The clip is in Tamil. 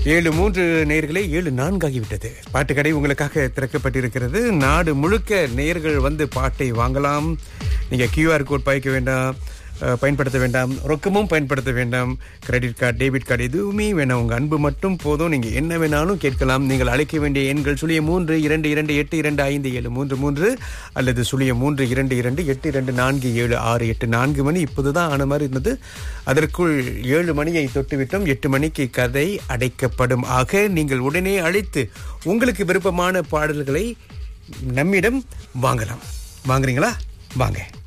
ஏழு மூன்று நேயர்களே ஏழு நான்காகிவிட்டது பாட்டுக்கடை உங்களுக்காக திறக்கப்பட்டிருக்கிறது நாடு முழுக்க நேயர்கள் வந்து பாட்டை வாங்கலாம் நீங்க கியூஆர் கோட் பாய்க்க வேண்டாம் அஹ், பயன்படுத்த வேண்டாம் ரொக்கமும் பயன்படுத்த வேண்டாம் கிரெடிட் கார்டு டெபிட் கார்டு எதுவுமே வேணாம் உங்க அன்பு மட்டும் போதும் நீங்க என்ன வேணாலும் கேட்கலாம் நீங்கள் அழைக்க வேண்டிய எண்கள் சுழிய மூன்று இரண்டு இரண்டு எட்டு இரண்டு ஐந்து ஏழு மூன்று மூன்று அல்லது சுழிய மூன்று இரண்டு இரண்டு எட்டு இரண்டு நான்கு ஏழு ஆறு எட்டு நான்கு மணி இப்போதுதான் ஆன மாதிரி இருந்தது அதற்குள் ஏழு மணியை தொட்டுவிட்டோம் எட்டு மணிக்கு கதை அடைக்கப்படும் ஆக நீங்கள் உடனே அழைத்து உங்களுக்கு விருப்பமான பாடல்களை நம்மிடம் வாங்கலாம் வாங்குறீங்களா வாங்க